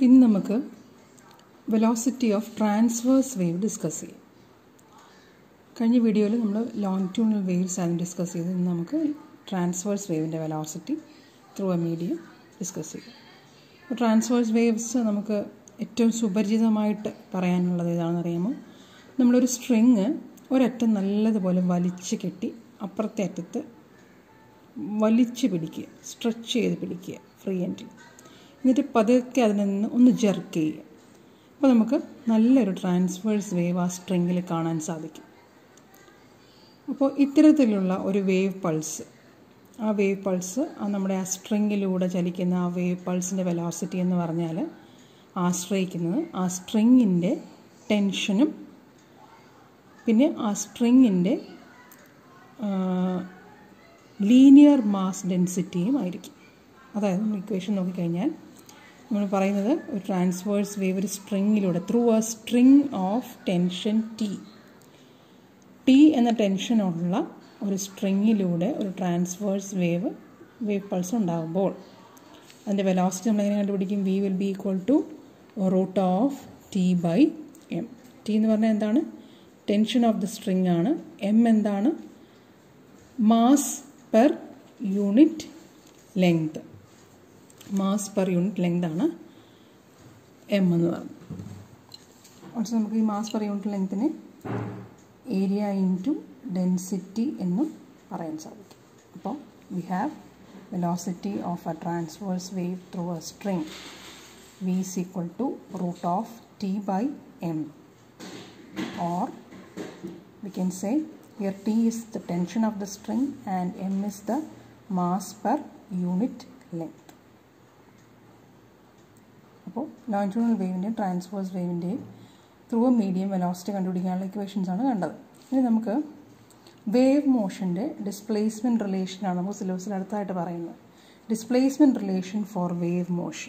ഇന്ന് നമുക്ക് velocity of transverse wave discuss ചെയ്യും കഴിഞ്ഞ വീഡിയോയിൽ നമ്മൾ ലോങ്റ്റ്യൂണൽ വേവ്സ് ആണ് ഡിസ്കസ് ചെയ്ത് ഇന്ന് നമുക്ക് ട്രാൻസ്വേഴ്സ് വേവിൻ്റെ velocity through a medium discuss ചെയ്യും അപ്പോൾ ട്രാൻസ്വേഴ്സ് വേവ്സ് നമുക്ക് ഏറ്റവും സുപരിചിതമായിട്ട് പറയാനുള്ളത് ഏതാണെന്ന് അറിയാമോ നമ്മളൊരു സ്ട്രിങ് ഒരറ്റം നല്ലതുപോലെ വലിച്ച് കെട്ടി അപ്പുറത്തെ അറ്റത്ത് വലിച്ച് പിടിക്കുക സ്ട്രെച്ച് ചെയ്ത് പിടിക്കുക ഫ്രീ എൻഡിൽ എന്നിട്ട് പതുക്കെ അതിൽ നിന്ന് ഒന്ന് ജെർക്ക് ചെയ്യുക അപ്പോൾ നമുക്ക് നല്ലൊരു ട്രാൻസ്വേഴ്സ് വേവ് ആ സ്ട്രിങ്ങിൽ കാണാൻ സാധിക്കും അപ്പോൾ ഇത്തരത്തിലുള്ള ഒരു വേവ് പൾസ് ആ വേവ് പൾസ് ആ നമ്മുടെ ആ സ്ട്രിങ്ങിലൂടെ ചലിക്കുന്ന ആ വേവ് പൾസിൻ്റെ വെലോസിറ്റി എന്ന് പറഞ്ഞാൽ ആശ്രയിക്കുന്നത് ആ സ്ട്രിങ്ങിൻ്റെ ടെൻഷനും പിന്നെ ആ സ്ട്രിങ്ങിൻ്റെ ലീനിയർ മാസ് ഡെൻസിറ്റിയും ആയിരിക്കും അതായത് നമ്മൾ ഇക്വേഷൻ നോക്കിക്കഴിഞ്ഞാൽ നമ്മൾ പറയുന്നത് ഒരു ട്രാൻസ്വേഴ്സ് വേവ് ഒരു സ്ട്രിങ്ങിലൂടെ through a string of tension T T എന്ന ടെൻഷനുള്ള ഒരു സ്ട്രിങ്ങിലൂടെ ഒരു ട്രാൻസ്വേഴ്സ് വേവ് വേവ് പൾസ് ഉണ്ടാകുമ്പോൾ അതിൻ്റെ വെലോസിറ്റി നമ്മൾ എങ്ങനെ കണ്ടുപിടിക്കും V will be equal to root of T by M T എന്ന് പറഞ്ഞാൽ എന്താണ് ടെൻഷൻ ഓഫ് ദ സ്ട്രിങ് ആണ് എം എന്താണ് mass per unit length mass per unit length ആണ് എം എന്ന് പറയുന്നത് പക്ഷേ നമുക്ക് ഈ മാസ് പെർ യൂണിറ്റ് ലെങ്തിനെ ഏരിയ ഇൻറ്റു ഡെൻസിറ്റി എന്നും പറയാൻ സാധിക്കും അപ്പോൾ we have velocity of a transverse wave through a string V is equal to root of T by M or we can say here T is the tension of the string and M is the mass per unit length. അപ്പോൾ longitudinal വേവിൻ്റെയും transverse വേവിൻ്റെയും through a medium velocity കണ്ടുപിടിക്കാനുള്ള equations ആണ് കണ്ടത് ഇനി നമുക്ക് wave മോഷൻ്റെ displacement റിലേഷനാണ് നമുക്ക് സിലബസിൽ അടുത്തായിട്ട് പറയുന്നത് displacement relation for wave motion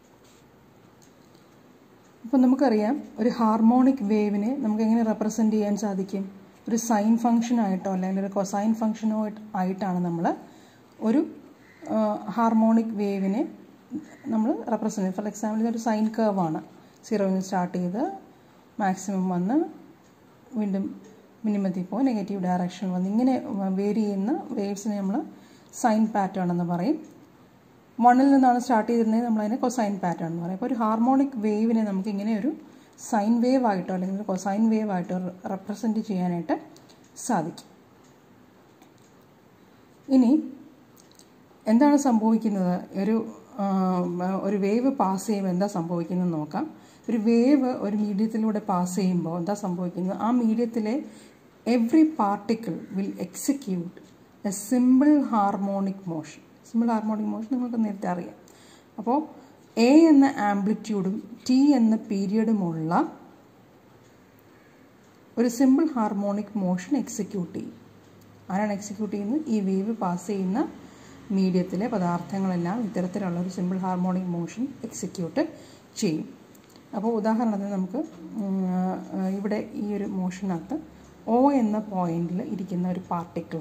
അപ്പോൾ നമുക്കറിയാം ഒരു ഹാർമോണിക് വേവിനെ നമുക്ക് എങ്ങനെ റെപ്രസെൻ്റ് ചെയ്യാൻ സാധിക്കും ഒരു സൈൻ ഫംഗ്ഷൻ ആയിട്ടോ അല്ലെങ്കിൽ ഒരു കൊസൈൻ ഫംഗ്ഷനോ ആയിട്ടാണ് നമ്മൾ ഒരു ഹാർമോണിക് വേവിനെ നമ്മൾ റെപ്രസെൻ്റ് ചെയ്യുന്നത് ഫോർ എക്സാമ്പിൾ ഇതൊരു സൈൻ കർവാണ് സീറോയിൽ നിന്ന് സ്റ്റാർട്ട് ചെയ്ത് മാക്സിമം വന്ന് വീണ്ടും മിനിമത്തിൽ പോയി നെഗറ്റീവ് ഡയറക്ഷനിൽ വന്ന് ഇങ്ങനെ വേരി ചെയ്യുന്ന വേവ്സിനെ നമ്മൾ സൈൻ പാറ്റേൺ എന്ന് പറയും വണ്ണിൽ നിന്നാണ് സ്റ്റാർട്ട് ചെയ്തിരുന്നത് നമ്മളതിനെ കൊസൈൻ പാറ്റേൺ എന്ന് പറയും അപ്പോൾ ഒരു ഹാർമോണിക് വേവിനെ നമുക്ക് ഇങ്ങനെ ഒരു സൈൻ വേവ് ആയിട്ടോ അല്ലെങ്കിൽ കൊസൈൻ വേവ് ആയിട്ടോ റെപ്രസെൻറ്റ് ചെയ്യാനായിട്ട് സാധിക്കും ഇനി എന്താണ് സംഭവിക്കുന്നത് ഒരു ഒരു വേവ് പാസ് ചെയ്യുമ്പോൾ എന്താ സംഭവിക്കുന്നത് നോക്കാം ഒരു വേവ് ഒരു മീഡിയത്തിലൂടെ പാസ് ചെയ്യുമ്പോൾ എന്താ സംഭവിക്കുന്നത് ആ മീഡിയത്തിലെ every particle will execute a simple harmonic motion simple harmonic motion നിങ്ങൾക്ക് നേരത്തെ അറിയാം അപ്പോൾ എ എന്ന ആംപ്ലിറ്റ്യൂഡും ടി എന്ന പീരിയഡുമുള്ള ഒരു സിമ്പിൾ ഹാർമോണിക് മോഷൻ എക്സിക്യൂട്ട് ചെയ്യും ആരാണ് എക്സിക്യൂട്ട് ചെയ്യുന്നത് ഈ വേവ് പാസ് ചെയ്യുന്ന മീഡിയത്തിലെ പദാർത്ഥങ്ങളെല്ലാം ഇത്തരത്തിലുള്ള ഒരു സിമ്പിൾ ഹാർമോണിക് മോഷൻ എക്സിക്യൂട്ട് ചെയ്യും അപ്പോൾ ഉദാഹരണത്തിന് നമുക്ക് ഇവിടെ ഈ ഒരു മോഷനകത്ത് ഒ എന്ന പോയിന്റിൽ ഇരിക്കുന്ന ഒരു പാർട്ടിക്കിൾ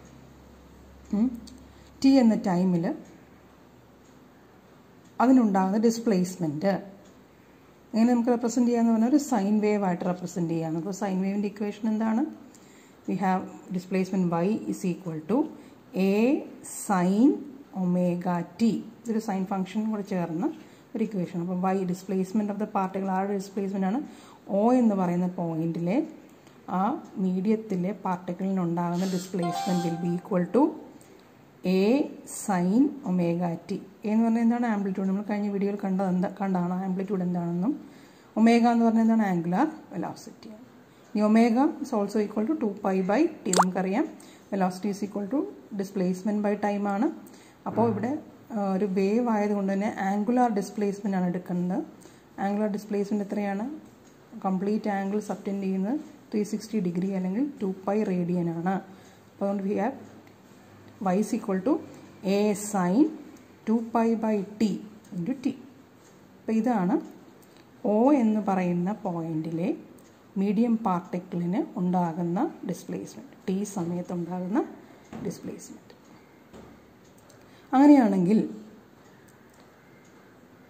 ടി എന്ന ടൈമിൽ അതിനുണ്ടാകുന്ന ഡിസ്പ്ലേസ്മെൻറ്റ് എങ്ങനെ നമുക്ക് റെപ്രസെൻറ്റ് ചെയ്യാന്ന് പറഞ്ഞാൽ ഒരു സൈൻ വേവ് ആയിട്ട് റെപ്രസെൻറ്റ് ചെയ്യാം അപ്പോൾ സൈൻ വേവിൻ്റെ ഇക്വേഷൻ എന്താണ് we have displacement Y is equal to A sine omega T ഇതൊരു സൈൻ ഫംഗ്ഷൻ കൂടെ ചേർന്ന ഒരു ഇക്വേഷൻ അപ്പോൾ വൈ ഡിസ്പ്ലേസ്മെൻറ്റ് ഓഫ് ദ പാർട്ടികൾ ആരുടെ ഡിസ്പ്ലേസ്മെൻ്റ് ആണ് ഒ എന്ന് പറയുന്ന പോയിന്റിലെ ആ മീഡിയത്തിലെ പാർട്ടിക്കിളിനുണ്ടാകുന്ന displacement will be equal to A sine omega T എന്ന് പറഞ്ഞാൽ എന്താണ് ആംപ്ലിറ്റ്യൂഡ് നമ്മൾ കഴിഞ്ഞ വീഡിയോയിൽ കണ്ടത് എന്താ കണ്ടാണ് ആംപ്ലിറ്റ്യൂഡ് എന്താണെന്നും ഒമേഗ എന്ന് പറഞ്ഞാൽ എന്താണ് ആംഗുലാർ വെലോസിറ്റി ഈ omega is also equal to two pi by T നമുക്കറിയാം velocity is equal to displacement by time ആണ് അപ്പോൾ ഇവിടെ ഒരു വേവ് ആയതുകൊണ്ട് തന്നെ ആംഗുലാർ ഡിസ്പ്ലേസ്മെൻ്റ് ആണ് എടുക്കുന്നത് ആംഗുലാർ ഡിസ്പ്ലേസ്മെൻറ്റ് എത്രയാണ് കംപ്ലീറ്റ് ആംഗിൾ സബ്റ്റെൻഡ് ചെയ്യുന്നത് ത്രീ സിക്സ്റ്റി ഡിഗ്രി അല്ലെങ്കിൽ ടു പൈ റേഡിയൻ ആണ് അപ്പോൾ അതുകൊണ്ട് we have y is equal to a sin 2 pi by t into t അപ്പോൾ ഇതാണ് ഒ എന്ന് പറയുന്ന പോയിന്റിലെ മീഡിയം പാർട്ടിക്കിളിന് ഉണ്ടാകുന്ന ഡിസ്പ്ലേസ്മെൻറ്റ് ടി സമയത്ത് ഉണ്ടാകുന്ന ഡിസ്പ്ലേസ്മെൻറ്റ് അങ്ങനെയാണെങ്കിൽ പി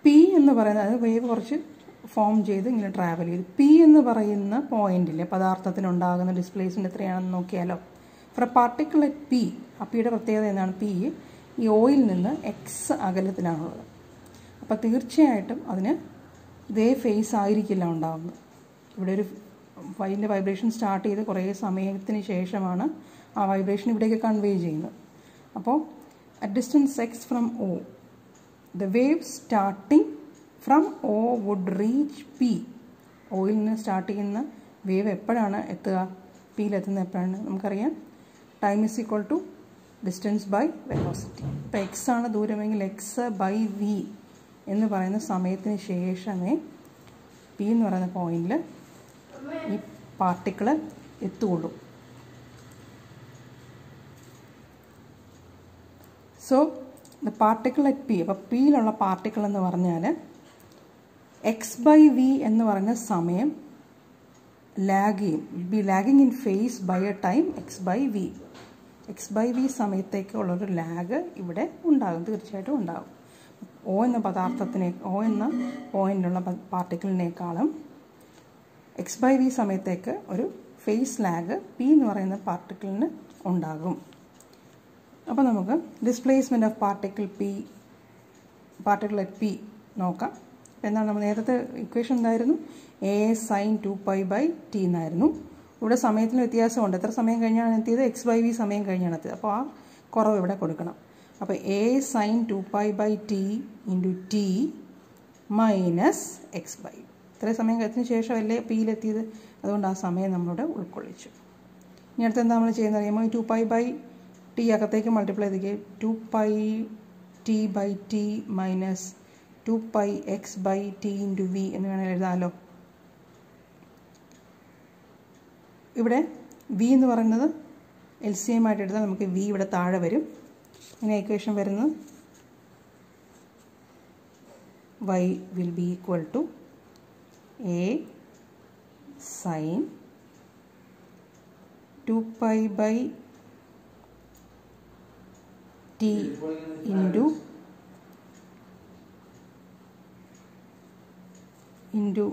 എന്ന് പറയുന്നത് അത് വേവ് കുറച്ച് ഫോം ചെയ്ത് ഇങ്ങനെ ട്രാവൽ ചെയ്തു പി എന്ന് പറയുന്ന പോയിന്റിലെ പദാർത്ഥത്തിനുണ്ടാകുന്ന ഡിസ്പ്ലേസ്മെൻറ്റ് എത്രയാണെന്ന് നോക്കിയാലോ for a particle at P ആ പിയുടെ പ്രത്യേകത എന്താണ് പി ഈ ഓയിൽ നിന്ന് എക്സ് അകലത്തിലാണുള്ളത് അപ്പോൾ തീർച്ചയായിട്ടും അതിന് ഇതേ ഫേസ് ആയിരിക്കില്ല ഉണ്ടാകുന്നത് ഇവിടെ ഒരു വൈൻ്റെ വൈബ്രേഷൻ സ്റ്റാർട്ട് ചെയ്ത് കുറേ സമയത്തിന് ശേഷമാണ് ആ വൈബ്രേഷൻ ഇവിടേക്ക് കൺവേ ചെയ്യുന്നത് അപ്പോൾ at distance X from O the wave starting from O would reach P ഓയിൽ നിന്ന് സ്റ്റാർട്ട് ചെയ്യുന്ന വേവ് എപ്പോഴാണ് എത്തുക പിയിലെത്തുന്നത് എപ്പോഴാണ് നമുക്കറിയാം time is equal to distance by velocity ഇപ്പോൾ എക്സ് ആണ് ദൂരമെങ്കിൽ എക്സ് ബൈ വി എന്ന് പറയുന്ന സമയത്തിന് ശേഷമേ പി എന്ന് പറയുന്ന പോയിന്റിൽ ഈ പാർട്ടിക്കിൾ എത്തുകയുള്ളൂ so the particle at P അപ്പോൾ പിയിലുള്ള പാർട്ടിക്കിൾ എന്ന് പറഞ്ഞാൽ എക്സ് ബൈ വി എന്ന് പറയുന്ന സമയം ലാഗ് ചെയ്യും be lagging in phase by a time X by V X by V സമയത്തേക്കുള്ളൊരു ലാഗ് ഇവിടെ ഉണ്ടാകും തീർച്ചയായിട്ടും ഉണ്ടാകും ഒ എന്ന പദാർത്ഥത്തിനെ ഒ എന്ന പോയിന്റിലുള്ള പാർട്ടിക്കിളിനേക്കാളും എക്സ് ബൈ വി സമയത്തേക്ക് ഒരു ഫേസ് ലാഗ് പി എന്ന് പറയുന്ന പാർട്ടിക്കിളിന് ഉണ്ടാകും അപ്പോൾ നമുക്ക് displacement of particle P particle at P നോക്കാം എന്താണ് നമ്മൾ നേരത്തെ ഇക്വേഷൻ എന്തായിരുന്നു A sine two pi by T എന്നായിരുന്നു ഇവിടെ സമയത്തിന് വ്യത്യാസമുണ്ട് എത്ര സമയം കഴിഞ്ഞാണ് എത്തിയത് എക്സ് ബൈ വി സമയം കഴിഞ്ഞാണ് എത്തിയത് അപ്പോൾ ആ കുറവ് ഇവിടെ കൊടുക്കണം അപ്പോൾ A sine two pi by T into T minus X by ഇത്രയും സമയം കഴിഞ്ഞതിന് ശേഷമല്ലേ പിയിലെത്തിയത് അതുകൊണ്ട് ആ സമയം നമ്മളിവിടെ ഉൾക്കൊള്ളിച്ചു ഇനി അടുത്ത് എന്താ നമ്മൾ ചെയ്യുന്നത് അറിയാമോ ഈ ടു പൈ ബൈ ടി അകത്തേക്ക് മൾട്ടിപ്ലൈ ചെയ്തേക്ക് two pi T by T minus two pi X by T into V എന്ന് വേണമെങ്കിൽ എഴുതാമല്ലോ ഇവിടെ വി എന്ന് പറയുന്നത് എൽ സി എം ആയിട്ട് എടുത്താൽ നമുക്ക് വി ഇവിടെ താഴെ വരും ഇങ്ങനെ ഇക്വേഷൻ വരുന്നത് Y will be equal to A sine two pi by T into into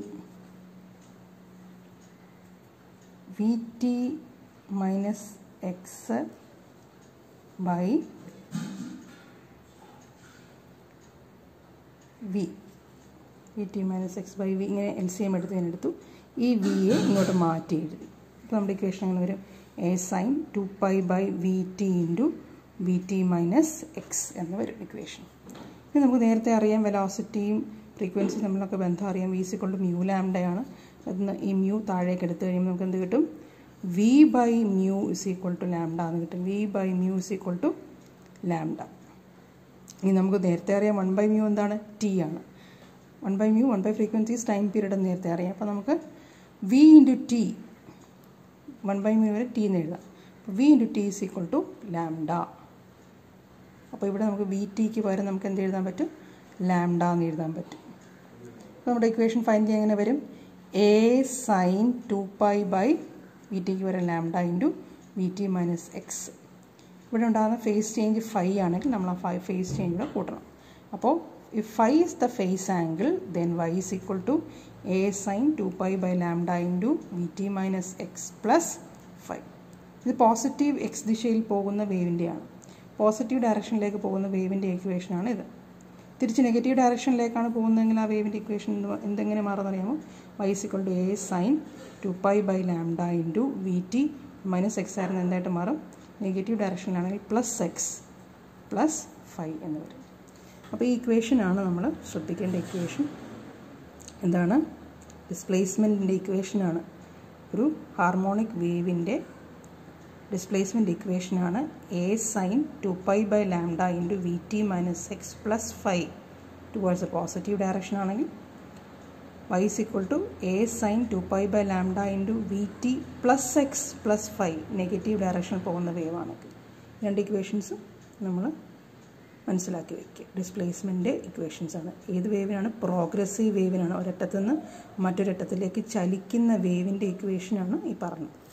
V T minus X by V V T minus X by V ഇങ്ങനെ എൽ സി എം എടുത്ത് ഞാൻ എടുത്തു ഈ വിയെ ഇങ്ങോട്ട് മാറ്റി എഴുതി അപ്പോൾ നമ്മുടെ ഇക്വേഷൻ അങ്ങനെ വരും A sine two pi by V T into V T minus X എന്ന് വരും ഇക്വേഷൻ ഇനി നമുക്ക് നേരത്തെ അറിയാം വെലോസിറ്റിയും ഫ്രീക്വൻസിയും തമ്മിലൊക്കെ ബന്ധം അറിയാം വി സിക്കൊണ്ട് മ്യൂ ലാംഡയാണ് അതിന് ഈ മ്യൂ താഴേക്ക് എടുത്തു കഴിയുമ്പോൾ നമുക്ക് എന്ത് കിട്ടും V by mu is equal to lambda എന്ന് കിട്ടും V by mu is equal to lambda ഇനി നമുക്ക് നേരത്തെ അറിയാം വൺ ബൈ മ്യൂ എന്താണ് ടി ആണ് one by mu one by frequencies time period എന്ന് നേരത്തെ അറിയാം അപ്പോൾ നമുക്ക് V into T one by mu വരെ ടി എന്ന് എഴുതാം അപ്പോൾ V into T is equal to lambda അപ്പോൾ ഇവിടെ നമുക്ക് വി ടിക്ക് പകരം നമുക്ക് എന്ത് എഴുതാൻ പറ്റും ലാംഡ എന്ന് എഴുതാൻ പറ്റും അപ്പോൾ നമ്മുടെ ഇക്വേഷൻ ഫൈൻഡ് ചെയ്യാൻ എങ്ങനെ വരും A sine two pi by V ടിക്ക് പകരം lambda into V T minus X ഇവിടെ ഉണ്ടാകുന്ന ഫേസ് ചേഞ്ച് ഫൈ ആണെങ്കിൽ നമ്മൾ ആ ഫൈ ഫേസ് ചേഞ്ച് കൂടെ കൂട്ടണം അപ്പോൾ if phi is the phase angle then Y is equal to A sine two pi by lambda into V T minus X plus five ഇത് positive X ദിശയിൽ പോകുന്ന വേവിൻ്റെയാണ് positive ഡയറക്ഷനിലേക്ക് പോകുന്ന വേവിൻ്റെ ഇക്വേഷനാണ് ഇത് തിരിച്ച് നെഗറ്റീവ് ഡയറക്ഷനിലേക്കാണ് പോകുന്നതെങ്കിൽ ആ വേവിൻ്റെ ഇക്വേഷൻ എന്തെങ്ങനെ മാറുന്നറിയാമോ Y is equal to A sine two pi by lambda into V T minus X ആയിരുന്നു എന്തായിട്ട് മാറും നെഗറ്റീവ് ഡയറക്ഷനിലാണെങ്കിൽ പ്ലസ് എക്സ് പ്ലസ് ഫൈവ് എന്ന് വരും അപ്പോൾ ഈ ഇക്വേഷനാണ് നമ്മൾ ശ്രദ്ധിക്കേണ്ട ഇക്വേഷൻ എന്താണ് ഡിസ്പ്ലേസ്മെൻറ്റിൻ്റെ ഇക്വേഷനാണ് ഒരു ഹാർമോണിക് വേവിൻ്റെ ഡിസ്പ്ലേസ്മെൻറ്റ് ഇക്വേഷനാണ് A sine two pi by lambda into V T minus X plus five towards a positive direction ആണെങ്കിൽ Y is equal to A sine two pi by lambda into V T plus X plus five negative ഡയറക്ഷനിൽ പോകുന്ന വേവാണെങ്കിൽ രണ്ട് equations നമ്മൾ മനസ്സിലാക്കി വയ്ക്കുക displacement equations ആണ് ഏത് വേവിനാണ് progressive വേവിനാണ് ഒരറ്റത്തുനിന്ന് മറ്റൊരറ്റത്തിലേക്ക് ചലിക്കുന്ന വേവിൻ്റെ ഇക്വേഷനാണ് ഈ പറഞ്ഞത്